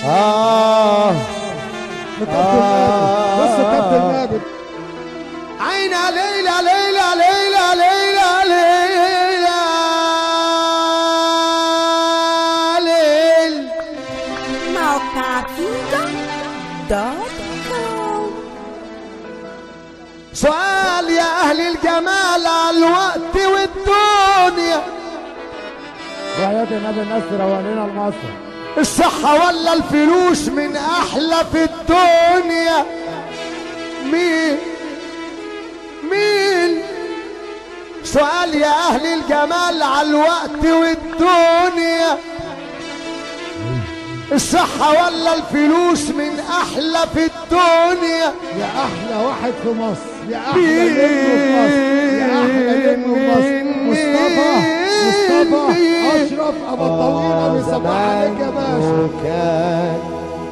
آه كابتن ماجد بص كابتن ماجد عين ليلى ليلى ليلى ليلى ليلى ليل Malcaviga.com سؤال يا أهل الجمال على الوقت والدنيا وحياة النبي الناس روانينا لمصر الصحة ولا الفلوس من أحلى في الدنيا مين مين سؤال يا أهل الجمال على الوقت والدنيا الصحة ولا الفلوس من أحلى في الدنيا يا احلى واحد في مصر يا احلى نجم في مصر يا احلى نجم في مصر مصطفى مصطفى اشرف ابو الطويله بيصبح عليك يا باشا كان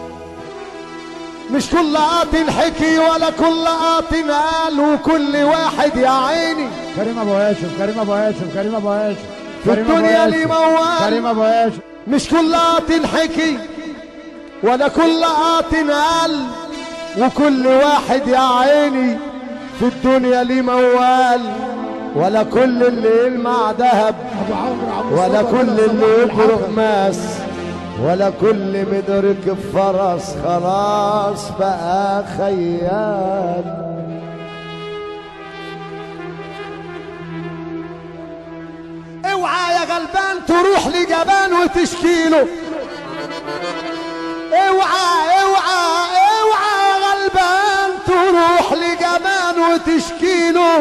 مش كل قاطن حكي ولا كل قاطن قال وكل واحد يا عيني كريم ابو هاشم كريم ابو هاشم كريم ابو هاشم في كريم أبو الدنيا هاشم. لي موال. كريم ابو هاشم مش كل قاطن حكي ولا كل قاطن قال وكل واحد يا عيني في الدنيا ليه موال ولا كل اللي يلمع ذهب ابو عمرو عم ولا مصطفى كل كده اللي صباح يبرق الحسن. ماس ولا كل مدرك فرس خلاص بقى خيال اوعى يا غلبان تروح لجبان وتشكيله اوعى اوعى اوعى يا غلبان تروح لجبان وتشكيله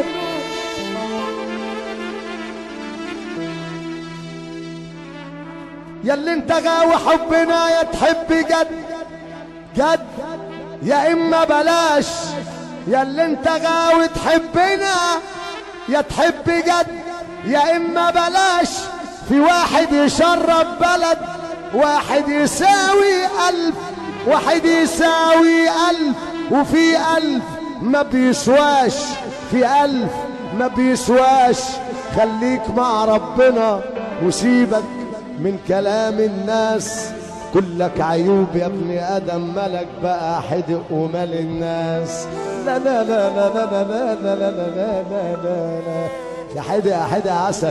يا اللي انت غاوي حبنا يا تحب جد جد يا اما بلاش يا اللي انت غاوي تحبنا يا تحب جد يا اما بلاش في واحد يشرب بلد واحد يساوي الف واحد يساوي الف وفي الف ما بيسواش في الف ما بيسواش خليك مع ربنا وسيبك من كلام الناس كلك عيوب يا ابن ادم ملك بقى حدق ومال الناس لا لا لا لا لا لا لا لا لا لا لا لا لا لا يا حدق يا حدق يا عسل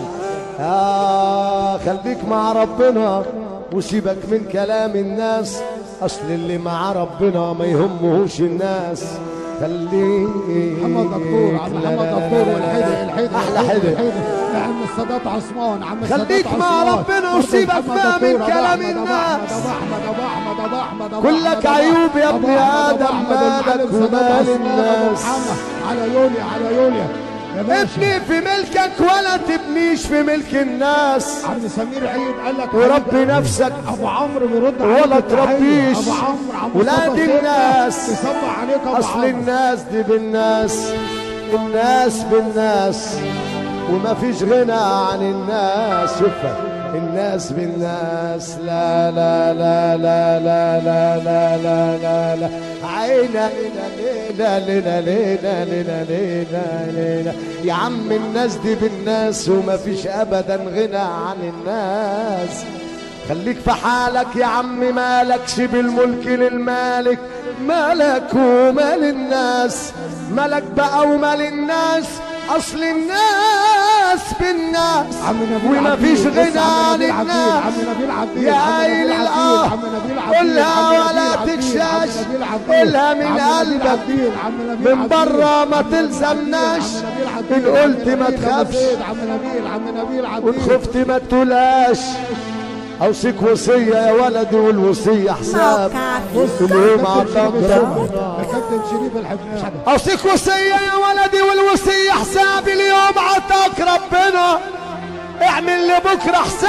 آه خليك مع ربنا وسيبك من كلام الناس اصل اللي مع ربنا ما يهمهوش الناس خليك محمد دكتور عم لا محمد لا لا دكتور لا والحيدر الحيدر احلى الحيدر، حدق الحيدر. يا عم السادات عثمان عم السادات خليك مع عثمان. ربنا برضه وسيبك محمد بقى من دكتور، أبو كلام أحمد، أبو الناس. أحمد، أبو أحمد أبو أحمد أبو أحمد كلك أبو أحمد، عيوب يا أبو ابن أحمد، أبو آدم، أحمد، مالك المعلم سادات ومال عثمان، أبو الناس. محمد. على يوليا على يوليا يا باشا ابني في ملكك ولا تبنيش في ملك الناس عم سمير عيد قال لك وربي عيد. نفسك ابو عمرو بيرد ولا عليك التحية. تربيش ابو عمرو عم ولاد مصطفى سيدنا الناس. يصبح عليك ابو اصل عمرو الناس دي بالناس الناس بالناس وما فيش غنى عن الناس شوفها الناس بالناس لا لا لا لا لا لا لا لا لا لا عينا لينا لينا لينا لينا لينا لينا يا عم الناس دي بالناس وما فيش ابدا غنى عن الناس خليك في حالك يا عم مالكش بالملك للمالك مالك ومال الناس مالك بقى ومال الناس اصل الناس بالناس عم نبيل وما عبدين، فيش بص غنى عم عن نبيل عبدين، الناس عم نبيل عبدين، يا عم عين نبيل عبدين، الاه عم نبيل عبدين، قولها عم نبيل ولا عبدين، تكشاش عم نبيل عبدين، قولها من عم نبيل قلبك عبدين، عم نبيل من عبدين، برا ما عم نبيل تلزمناش عبدين، عم نبيل ان عبدين، قلت عم ما نبيل تخافش عبدين، عم نبيل عم نبيل عبدين وان خفت ما تقولهاش اوصيك وصيه يا ولدي والوصيه حساب اليوم عطاك ربنا كابتن شريف الحفناوي اوصيك وصيه يا ولدي والوصيه حساب اليوم عطاك ربنا اعمل لبكره حساب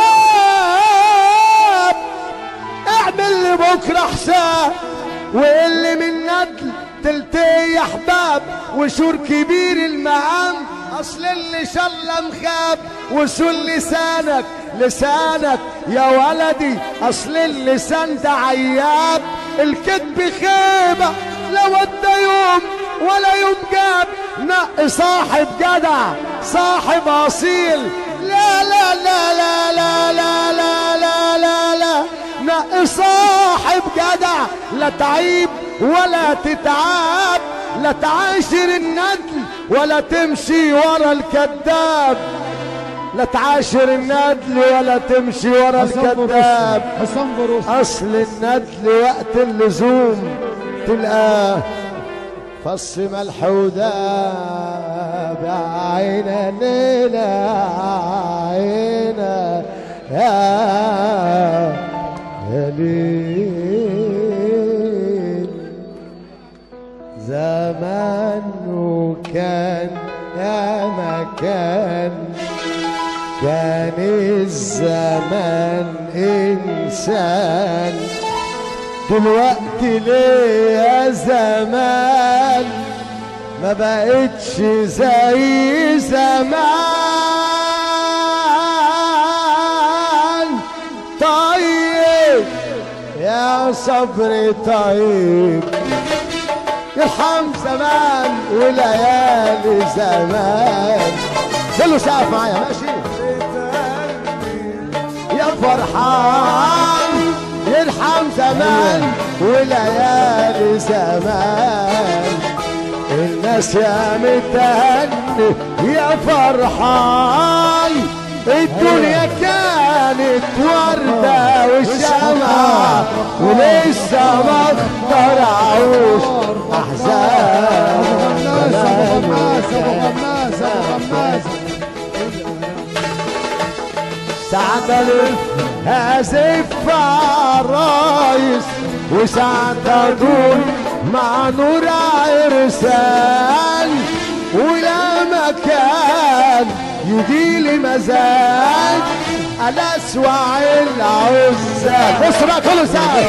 اعمل لبكره حساب واللي من ندل تلتي يا احباب وشور كبير المقام اصل اللي شل مخاب وشل لسانك لسانك يا ولدي اصل اللسان ده عياب الكذب خيبه لو ادى يوم ولا يوم جاب نق صاحب جدع صاحب اصيل لا لا لا لا لا لا لا لا لا لا نق صاحب صاحب جدع لا تعيب ولا تتعاب لا تعاشر الندل ولا تمشي ورا الكذاب لا تعاشر الندل ولا تمشي ورا حسام بروسي الكذاب حسام بروسي اصل الندل وقت اللزوم تلقاه فص ملح وداب عينا ليلة عينا يا يا ليل زمان وكان يا مكان كان الزمان إنسان دلوقتي ليه يا زمان ما بقتش زي زمان طيب يا صبري طيب يرحم زمان وليالي زمان كله سقف معايا ماشي يا فرحان يرحم زمان وليالي زمان الناس يا متهني يا فرحان الدنيا كانت وردة والشمعة ولسه ما اخترعوش أحزان غماس ابو غماس ابو غماس ابو غماس ساعات الف هازف عرايس وساعات ادور مع نور ارسال ولا مكان يجيلي مزاج الاسوع العزال بص بقى كله ساعة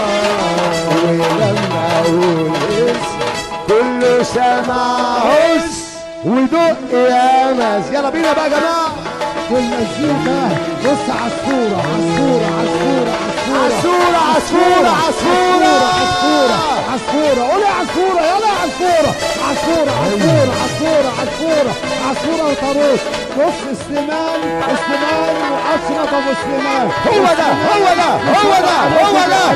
ولما اقول اسم كله سمع هس ودق يا مز يلا بينا بقى يا جماعه والمزيكا بص عصفورة عصفورة عصفورة عصفورة عصفورة عصفورة عصفورة عصفورة عصفورة قولي عصفورة يلا يا عصفورة عصفورة عصفورة عصفورة عصفورة عصفورة وطاروس بص سليمان سليمان واشرف ابو سليمان هو ده هو ده هو ده هو ده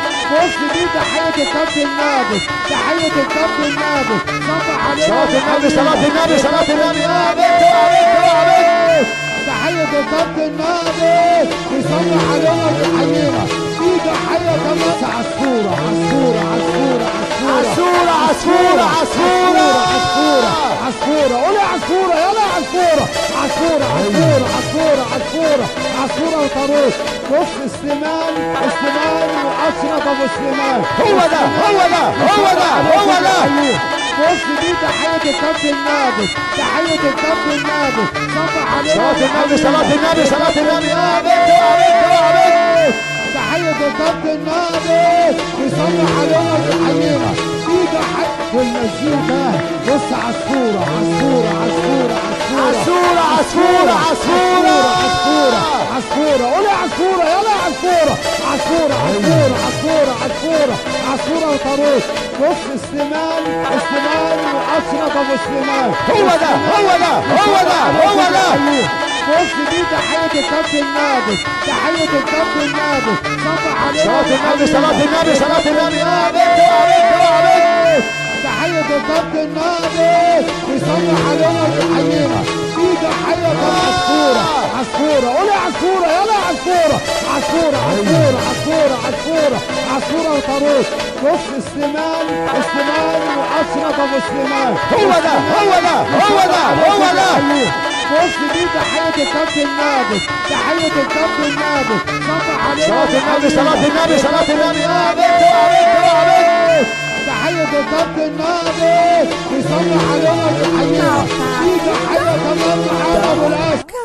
بص دي تحية الكابتن ناجد تحية الكابتن ناجد صبح علينا صلاة النبي صلاة النبي صلاة النبي يا بنت يا بنت يا بنت تحية الكابتن ناجد يصلح علينا ويحيينا في تحية كمان عصفورة عصفورة عصفورة عصفورة عصفورة عصفورة عصفورة عصفورة عصفورة قولي عصفورة يلا يا عصفورة عصفورة عصفورة عصفورة عصفورة عصفورة وطاروس بص سليمان سليمان واشرف ابو سليمان هو ده هو ده هو ده هو ده بص دي تحية الكابتن ناجد تحية الكابتن ناجد صبح علينا صلاة النبي صلاة النبي صلاة النبي يا بنت يا بنت يا بنت تحية الكابتن ناجد يصلح علينا ويحيينا في تحية والمزيكا بص عصفورة عصفورة عصفورة عصفورة عصفورة عصفورة عصفورة عصفورة عصفورة قولي عصفورة يلا يا عصفورة عصفورة عصفورة عصفورة عصفورة عصفورة وطاروس بص سليمان سليمان واشرف ابو سليمان هو ده هو ده هو ده هو ده بص دي تحية الكابتن ناجد تحية الكابتن ناجد صبح علينا صلاة النبي صلاة النبي صلاة النبي يا بنت يا بنت يا بنت تحية الكابتن ناجد يصلح علينا ويحيينا في تحية كمان عصفورة عصفورة قولي عصفورة يلا يا عصفورة عصفورة عصفورة عصفورة عصفورة عصفورة وطاروس بص سليمان سليمان واشرف ابو سليمان هو ده هو ده هو ده هو ده بص دي تحية الكابتن ناجد تحية الكابتن ناجد صبح علينا صلاة النبي صلاة النبي صلاة النبي يا بنت يا بنت يا بنت تحية الكابتن ناجد يصلح علينا ويحيينا في تحية كمان محمد ابو الاسد